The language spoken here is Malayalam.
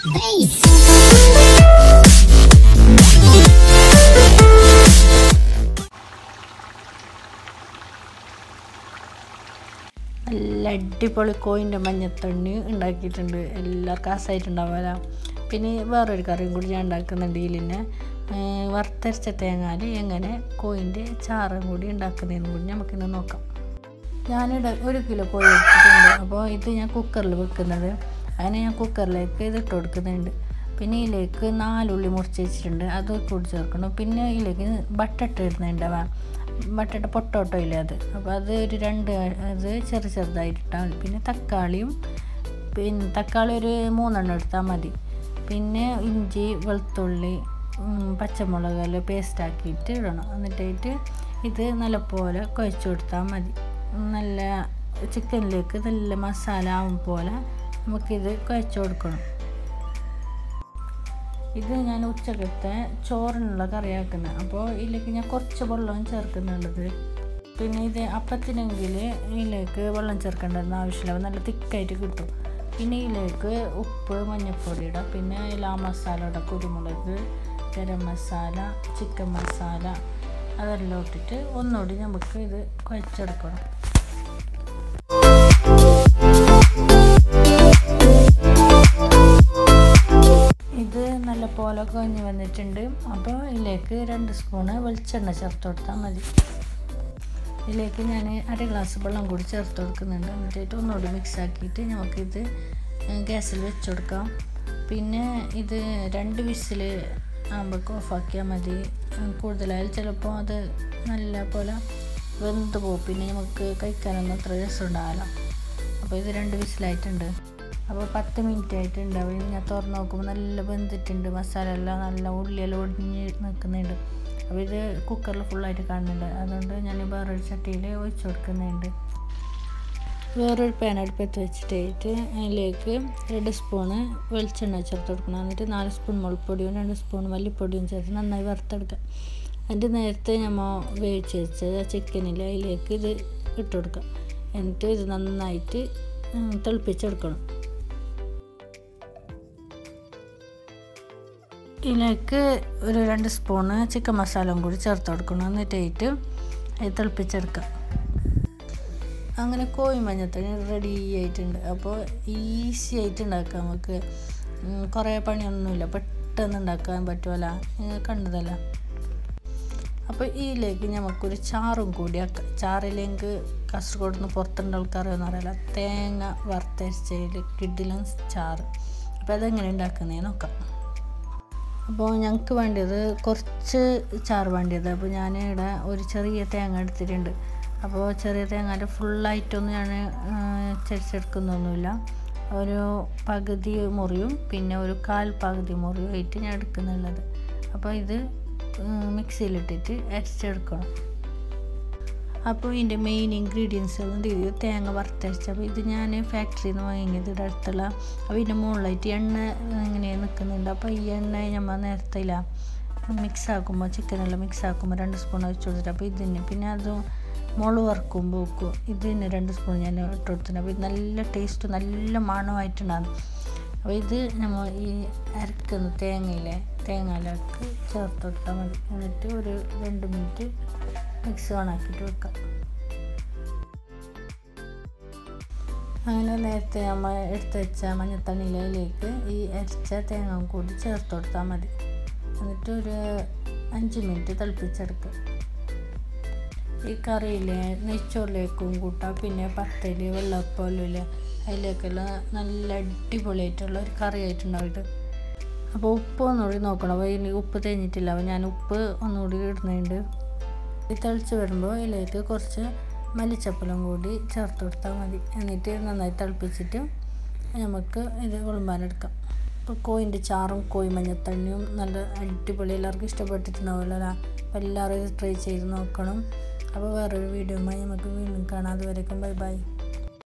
നല്ല അടിപൊളി കോയിൻ്റെ മഞ്ഞത്തണ്ണി ഉണ്ടാക്കിയിട്ടുണ്ട് എല്ലാവർക്കും ആസായിട്ടുണ്ടാവില്ല പിന്നെ വേറൊരു കറിയും കൂടി ഞാൻ ഉണ്ടാക്കുന്നുണ്ട് ഇതിലിനെ വറുത്തരച്ച തേങ്ങാൽ എങ്ങനെ കോയിൻ്റെ ചാറും കൂടി ഉണ്ടാക്കുന്നതിനും കൂടി നമുക്കിന്ന് നോക്കാം ഞാനിവിടെ ഒരു കിലോ കോഴി എടുത്തിട്ടുണ്ട് അപ്പോൾ ഇത് ഞാൻ കുക്കറിൽ വെക്കുന്നത് അങ്ങനെ ഞാൻ കുക്കറിലേക്ക് ഇത് ഇട്ട് കൊടുക്കുന്നുണ്ട് പിന്നെ ഇതിലേക്ക് നാലുള്ളി മുറിച്ച് വെച്ചിട്ടുണ്ട് അത് കൂടി ചേർക്കണം പിന്നെ ഇതിലേക്ക് ബട്ടട്ട് ഇടുന്നുണ്ട് ബട്ടട്ട പൊട്ടോട്ടോ ഇല്ലേ അത് അപ്പോൾ അത് ഒരു രണ്ട് അത് ചെറു ചെറുതായിട്ടാൽ മതി പിന്നെ തക്കാളിയും പിന്നെ തക്കാളി ഒരു മൂന്നെണ്ണം എടുത്താൽ മതി പിന്നെ ഇഞ്ചി വെളുത്തുള്ളി പച്ചമുളക് എല്ലാം പേസ്റ്റാക്കിയിട്ട് ഇടണം എന്നിട്ടായിട്ട് ഇത് നല്ലപോലെ കുഴച്ച് കൊടുത്താൽ മതി നല്ല ചിക്കനിലേക്ക് നല്ല മസാല ആവും പോലെ നമുക്കിത് കുഴച്ച് കൊടുക്കണം ഇത് ഞാൻ ഉച്ചക്കത്തെ ചോറിനുള്ള കറിയാക്കുന്നത് അപ്പോൾ ഇതിലേക്ക് ഞാൻ കുറച്ച് വെള്ളം ചേർക്കുന്നുള്ളത് പിന്നെ ഇത് അപ്പത്തിനെങ്കിൽ ഇതിലേക്ക് വെള്ളം ചേർക്കേണ്ടതെന്ന് ആവശ്യമില്ല നല്ല തിക്കായിട്ട് കിട്ടും പിന്നെ ഇതിലേക്ക് ഉപ്പ് മഞ്ഞൾപ്പൊടി ഇടാം പിന്നെ എല്ലാ മസാല ഇടാം കുരുമുളക് ഗരം മസാല ചിക്കൻ മസാല അതെല്ലാം ഇട്ടിട്ട് ഒന്നുകൂടി നമുക്ക് ഇത് കുഴച്ചെടുക്കണം ഇത് നല്ല പോലെ കുഴഞ്ഞ് വന്നിട്ടുണ്ട് അപ്പോൾ ഇതിലേക്ക് രണ്ട് സ്പൂണ് വെളിച്ചെണ്ണ ചേർത്ത് കൊടുത്താൽ മതി ഇതിലേക്ക് ഞാൻ അര ഗ്ലാസ് വെള്ളം കൂടി ചേർത്ത് കൊടുക്കുന്നുണ്ട് എന്നിട്ട് ഒന്നുകൂടി മിക്സ് ആക്കിയിട്ട് നമുക്കിത് ഗ്യാസിൽ വെച്ച് കൊടുക്കാം പിന്നെ ഇത് രണ്ട് വിസിൽ ആകുമ്പോൾ ഓഫാക്കിയാൽ മതി കൂടുതലായാലും ചിലപ്പോൾ അത് നല്ല പോലെ വെന്ത് പോകും പിന്നെ നമുക്ക് കഴിക്കാനൊന്നും അത്ര രസം ഉണ്ടാവില്ല അപ്പോൾ ഇത് രണ്ട് വിസിലായിട്ടുണ്ട് അപ്പോൾ പത്ത് മിനിറ്റ് ആയിട്ടുണ്ട് അപ്പോൾ ഞാൻ തുറന്ന് നോക്കുമ്പോൾ നല്ല വെന്തിട്ടുണ്ട് മസാല എല്ലാം നല്ല ഉള്ളിയെല്ലാം ഒടിഞ്ഞ് നിൽക്കുന്നുണ്ട് അപ്പോൾ ഇത് കുക്കറിൽ ഫുള്ളായിട്ട് കാണുന്നുണ്ട് അതുകൊണ്ട് ഞാൻ വേറൊരു ചട്ടിയിൽ ഒഴിച്ച് കൊടുക്കുന്നുണ്ട് വേറൊരു പാൻ അടുപ്പത്ത് വെച്ചിട്ടായിട്ട് അതിലേക്ക് രണ്ട് സ്പൂണ് വെളിച്ചെണ്ണ ചേർത്ത് കൊടുക്കണം എന്നിട്ട് നാല് സ്പൂൺ മുളപ്പൊടിയും രണ്ട് സ്പൂൺ മല്ലിപ്പൊടിയും ചേർത്ത് നന്നായി വറുത്തെടുക്കാം എന്നിട്ട് നേരത്തെ നമ്മൾ വേവിച്ച് വെച്ച ചിക്കനിൽ അതിലേക്ക് ഇത് ഇട്ട് കൊടുക്കാം എന്നിട്ട് ഇത് നന്നായിട്ട് തിളപ്പിച്ചെടുക്കണം ഇതിലേക്ക് ഒരു രണ്ട് സ്പൂണ് ചിക്കൻ മസാലയും കൂടി ചേർത്ത് കൊടുക്കണം എന്നിട്ടായിട്ട് അത് തിളപ്പിച്ചെടുക്കാം അങ്ങനെ കോഴി മഞ്ഞത്തണി റെഡി ആയിട്ടുണ്ട് അപ്പോൾ ഈസി ആയിട്ട് ഉണ്ടാക്കാം നമുക്ക് കുറേ പണിയൊന്നുമില്ല പെട്ടെന്ന് ഉണ്ടാക്കാൻ പറ്റുമല്ല നിങ്ങൾ കണ്ടതല്ല അപ്പോൾ ഇതിലേക്ക് നമുക്കൊരു ചാറും കൂടി ആക്കാം ചാറിലേക്ക് കാസർഗോഡ് നിന്ന് പുറത്തുള്ള ആൾക്കാരെന്ന് അറിയില്ല തേങ്ങ വറുത്തരച്ചതിൽ കിഡിലും ചാറ് അപ്പോൾ അതെങ്ങനെ ഉണ്ടാക്കുന്നതെന്ന് നോക്കാം അപ്പോൾ ഞങ്ങൾക്ക് വേണ്ടിയത് കുറച്ച് ചാറ് വേണ്ടിയത് അപ്പോൾ ഞാൻ ഇവിടെ ഒരു ചെറിയ തേങ്ങ എടുത്തിട്ടുണ്ട് അപ്പോൾ ചെറിയ തേങ്ങ ഫുള്ളായിട്ടൊന്നും ഞാൻ ചരിച്ചെടുക്കുന്നൊന്നുമില്ല ഒരു പകുതി മുറിയും പിന്നെ ഒരു കാൽ പകുതി മുറിയും ആയിട്ട് ഞാൻ എടുക്കുന്നുള്ളത് അപ്പോൾ ഇത് മിക്സിയിലിട്ടിട്ട് അരച്ചെടുക്കണം അപ്പോൾ ഇതിൻ്റെ മെയിൻ ഇൻഗ്രീഡിയൻസ് ഇത് തേങ്ങ വറുത്തരച്ച അപ്പോൾ ഇത് ഞാൻ ഫാക്ടറിയിൽ നിന്ന് വാങ്ങിയത് ഇവിടെ അടുത്തുള്ള അപ്പോൾ ഇതിൻ്റെ മുകളിലായിട്ട് എണ്ണ ഇങ്ങനെ നിൽക്കുന്നുണ്ട് അപ്പോൾ ഈ എണ്ണ നമ്മൾ നേരത്തെ ഇല്ല മിക്സ് ആക്കുമ്പോൾ ചിക്കനെല്ലാം മിക്സ് ആക്കുമ്പോൾ രണ്ട് സ്പൂൺ വെച്ച് കൊടുത്തിട്ട് അപ്പോൾ ഇതിന് പിന്നെ അത് മുളക് വറുക്കുമ്പോൾ വെക്കും ഇതിന് രണ്ട് സ്പൂൺ ഞാൻ ഇട്ട് കൊടുത്തിട്ടുണ്ട് അപ്പോൾ ഇത് നല്ല ടേസ്റ്റ് നല്ല മണമായിട്ടുണ്ടാകും അപ്പോൾ ഇത് നമ്മൾ ഈ അരക്കുന്ന തേങ്ങയിലെ തേങ്ങയിലേക്ക് ചേർത്ത് കൊടുത്താൽ മതി എന്നിട്ട് ഒരു രണ്ട് മിനിറ്റ് മിക്സ് ഓണാക്കിയിട്ട് വെക്കാം അങ്ങനെ നേരത്തെ നമ്മൾ എടുത്ത് വെച്ച മഞ്ഞത്തണ്ണിയിലേക്ക് ഈ അരച്ച തേങ്ങ കൂടി ചേർത്ത് കൊടുത്താൽ മതി എന്നിട്ട് ഒരു അഞ്ച് മിനിറ്റ് തിളപ്പിച്ചെടുക്കുക ഈ കറിയിൽ നെയ്ച്ചോറിലേക്കും കൂട്ടാം പിന്നെ പത്തല് വെള്ളപ്പോലില്ല അതിലേക്കെല്ലാം നല്ല അടിപൊളിയായിട്ടുള്ള ഒരു കറി ആയിട്ടുണ്ടാവും ഇത് അപ്പോൾ ഉപ്പ് ഒന്നുകൂടി നോക്കണം അപ്പോൾ ഇനി ഉപ്പ് തേഞ്ഞിട്ടില്ല അപ്പോൾ ഞാൻ ഉപ്പ് ഒന്നുകൂടി ഇടുന്നുണ്ട് ഇത് തിളച്ച് വരുമ്പോൾ ഇതിലേക്ക് കുറച്ച് മല്ലിച്ചപ്പലം കൂടി ചേർത്ത് കൊടുത്താൽ മതി എന്നിട്ട് നന്നായി തിളപ്പിച്ചിട്ട് നമുക്ക് ഇത് വിളമ്പാനെടുക്കാം ഇപ്പോൾ കോയിൻ്റെ ചാറും കോയി മഞ്ഞത്തണ്ണിയും നല്ല അടിപൊളി എല്ലാവർക്കും ഇഷ്ടപ്പെട്ടിട്ടുണ്ടാവുമല്ലോ അപ്പോൾ എല്ലാവരും ഇത് ട്രൈ ചെയ്ത് നോക്കണം അപ്പോൾ വേറൊരു വീഡിയോയുമായി നമുക്ക് വീണ്ടും കാണാം അതുവരേക്കും ബൈ ബൈ